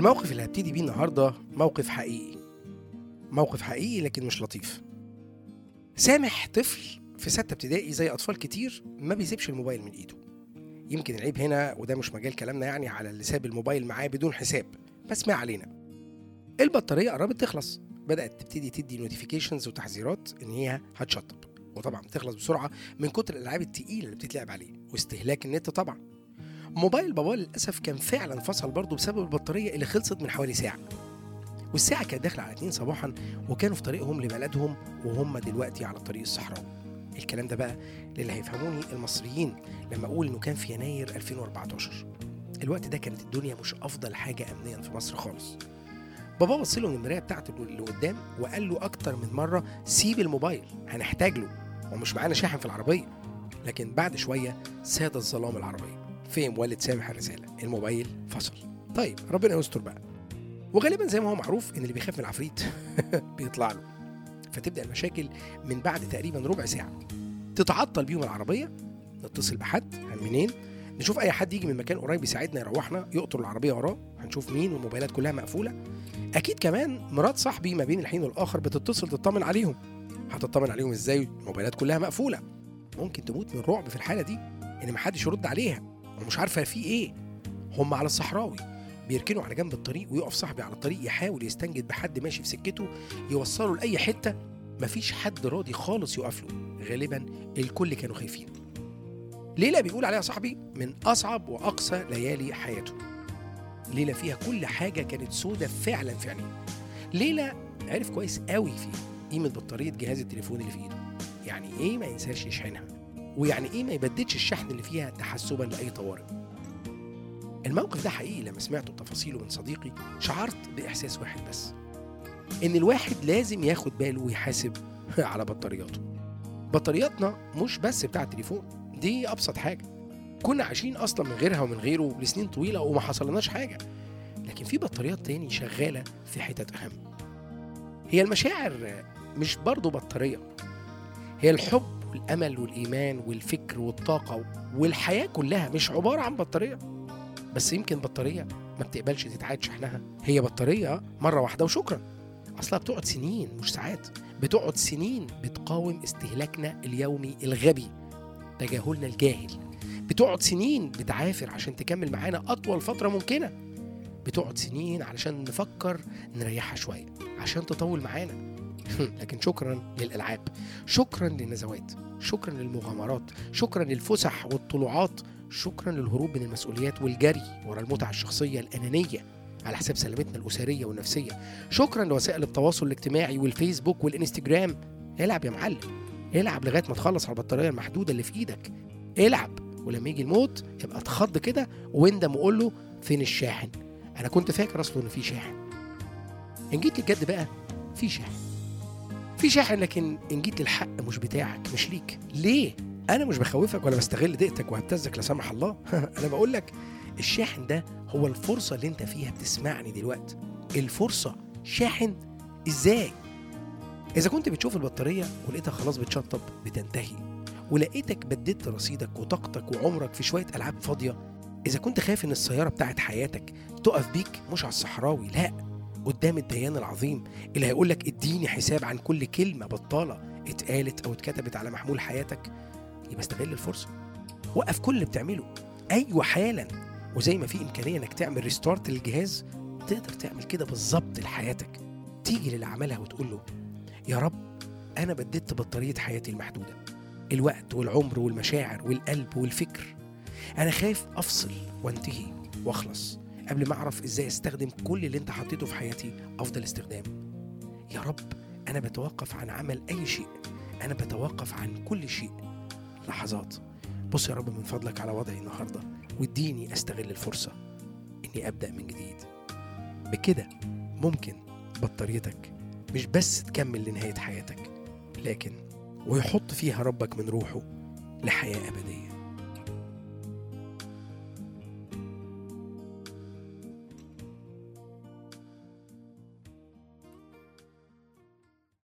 الموقف اللي هبتدي بيه النهارده موقف حقيقي موقف حقيقي لكن مش لطيف سامح طفل في ستة ابتدائي زي أطفال كتير ما بيسيبش الموبايل من إيده يمكن العيب هنا وده مش مجال كلامنا يعني على اللي ساب الموبايل معاه بدون حساب بس ما علينا البطارية قربت تخلص بدأت تبتدي تدي نوتيفيكيشنز وتحذيرات إن هي هتشطب وطبعا بتخلص بسرعة من كتر الألعاب التقيلة اللي بتتلعب عليه واستهلاك النت طبعا موبايل بابا للأسف كان فعلا فصل برضه بسبب البطارية اللي خلصت من حوالي ساعة والساعة كانت داخلة على 2 صباحا وكانوا في طريقهم لبلدهم وهم دلوقتي على الطريق الصحراوي الكلام ده بقى للي هيفهموني المصريين لما اقول انه كان في يناير 2014 الوقت ده كانت الدنيا مش افضل حاجه امنيا في مصر خالص بابا بص له من المرايه بتاعته اللي قدام وقال له اكتر من مره سيب الموبايل هنحتاج له ومش معانا شاحن في العربيه لكن بعد شويه ساد الظلام العربيه فهم والد سامح الرساله الموبايل فصل طيب ربنا يستر بقى وغالبا زي ما هو معروف ان اللي بيخاف من العفريت بيطلع له فتبدا المشاكل من بعد تقريبا ربع ساعه تتعطل بيهم العربيه نتصل بحد منين نشوف اي حد يجي من مكان قريب يساعدنا يروحنا يقطر العربيه وراه هنشوف مين والموبايلات كلها مقفوله اكيد كمان مرات صاحبي ما بين الحين والاخر بتتصل تطمن عليهم هتطمن عليهم ازاي الموبايلات كلها مقفوله ممكن تموت من الرعب في الحاله دي ان محدش يرد عليها ومش عارفه في ايه هم على الصحراوي بيركنوا على جنب الطريق ويقف صاحبي على الطريق يحاول يستنجد بحد ماشي في سكته يوصله لاي حته مفيش حد راضي خالص يقف له غالبا الكل كانوا خايفين ليلة بيقول عليها صاحبي من أصعب وأقصى ليالي حياته ليلة فيها كل حاجة كانت سودة فعلا في عينيه ليلة عرف كويس قوي فيها قيمة بطارية جهاز التليفون اللي في إيده يعني إيه ما ينساش يشحنها ويعني إيه ما يبددش الشحن اللي فيها تحسبا لأي طوارئ الموقف ده حقيقي لما سمعته تفاصيله من صديقي شعرت بإحساس واحد بس إن الواحد لازم ياخد باله ويحاسب على بطارياته بطارياتنا مش بس بتاع التليفون دي ابسط حاجه كنا عايشين اصلا من غيرها ومن غيره لسنين طويله وما حصلناش حاجه لكن في بطاريات تاني شغاله في حتت اهم هي المشاعر مش برضه بطاريه هي الحب والامل والايمان والفكر والطاقه والحياه كلها مش عباره عن بطاريه بس يمكن بطاريه ما بتقبلش تتعاد شحنها هي بطاريه مره واحده وشكرا اصلها بتقعد سنين مش ساعات بتقعد سنين بتقاوم استهلاكنا اليومي الغبي تجاهلنا الجاهل بتقعد سنين بتعافر عشان تكمل معانا أطول فترة ممكنة بتقعد سنين علشان نفكر نريحها شوية عشان تطول معانا لكن شكرا للألعاب شكرا للنزوات شكرا للمغامرات شكرا للفسح والطلوعات شكرا للهروب من المسؤوليات والجري ورا المتعة الشخصية الأنانية على حساب سلامتنا الأسرية والنفسية شكرا لوسائل التواصل الاجتماعي والفيسبوك والإنستجرام العب يا معلم العب لغايه ما تخلص على البطاريه المحدوده اللي في ايدك العب ولما يجي الموت يبقى اتخض كده واندم وقول له فين الشاحن انا كنت فاكر اصلا ان في شاحن ان جيت للجد بقى في شاحن في شاحن لكن ان جيت للحق مش بتاعك مش ليك ليه انا مش بخوفك ولا بستغل ضيقتك وهبتزك لا سمح الله انا بقول لك الشاحن ده هو الفرصه اللي انت فيها بتسمعني دلوقتي الفرصه شاحن ازاي إذا كنت بتشوف البطارية ولقيتها خلاص بتشطب بتنتهي ولقيتك بددت رصيدك وطاقتك وعمرك في شوية ألعاب فاضية إذا كنت خايف إن السيارة بتاعت حياتك تقف بيك مش على الصحراوي لا قدام الديان العظيم اللي هيقولك اديني حساب عن كل كلمة بطالة اتقالت أو اتكتبت على محمول حياتك يبقى استغل الفرصة وقف كل اللي بتعمله أيوة حالا وزي ما في إمكانية إنك تعمل ريستارت للجهاز تقدر تعمل كده بالظبط لحياتك تيجي للي عملها وتقول له يا رب أنا بددت بطارية حياتي المحدودة الوقت والعمر والمشاعر والقلب والفكر أنا خايف أفصل وانتهي وأخلص قبل ما أعرف إزاي أستخدم كل اللي أنت حطيته في حياتي أفضل استخدام يا رب أنا بتوقف عن عمل أي شيء أنا بتوقف عن كل شيء لحظات بص يا رب من فضلك على وضعي النهاردة واديني أستغل الفرصة إني أبدأ من جديد بكده ممكن بطاريتك مش بس تكمل لنهاية حياتك لكن ويحط فيها ربك من روحه لحياة أبدية